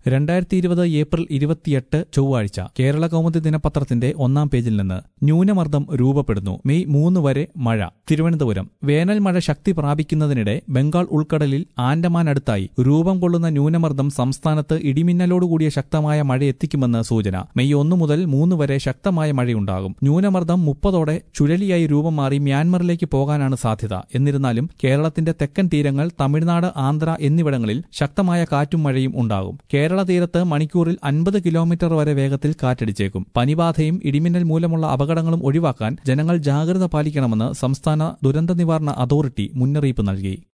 രണ്ടായിരത്തി ഇരുപത് ഏപ്രിൽ ഇരുപത്തിയെട്ട് ചൊവ്വാഴ്ച കേരള കൗമുദി ദിനപത്രത്തിന്റെ ഒന്നാം പേജിൽ നിന്ന് ന്യൂനമർദ്ദം രൂപപ്പെടുന്നു മെയ് മൂന്ന് വരെ മഴ തിരുവനന്തപുരം വേനൽ മഴ ശക്തി പ്രാപിക്കുന്നതിനിടെ ബംഗാൾ ഉൾക്കടലിൽ ആൻഡമാൻ അടുത്തായി രൂപം കൊള്ളുന്ന ന്യൂനമർദ്ദം സംസ്ഥാനത്ത് ഇടിമിന്നലോടുകൂടിയ ശക്തമായ മഴ എത്തിക്കുമെന്ന് സൂചന മെയ് ഒന്ന് മുതൽ മൂന്ന് വരെ ശക്തമായ മഴയുണ്ടാകും ന്യൂനമർദ്ദം മുപ്പതോടെ ചുഴലിയായി രൂപം മാറി മ്യാൻമറിലേക്ക് പോകാനാണ് സാധ്യത എന്നിരുന്നാലും കേരളത്തിന്റെ തെക്കൻ തീരങ്ങൾ തമിഴ്നാട് ആന്ധ്ര എന്നിവിടങ്ങളിൽ ശക്തമായ കാറ്റും മഴയും ഉണ്ടാകും കേരള തീരത്ത് മണിക്കൂറിൽ അൻപത് കിലോമീറ്റർ വരെ വേഗത്തിൽ കാറ്റടിച്ചേക്കും പനിബാധയും ഇടിമിന്നൽ മൂലമുള്ള അപകടങ്ങളും ഒഴിവാക്കാൻ ജനങ്ങൾ ജാഗ്രത പാലിക്കണമെന്ന് സംസ്ഥാന ദുരന്ത നിവാരണ അതോറിറ്റി മുന്നറിയിപ്പ് നൽകി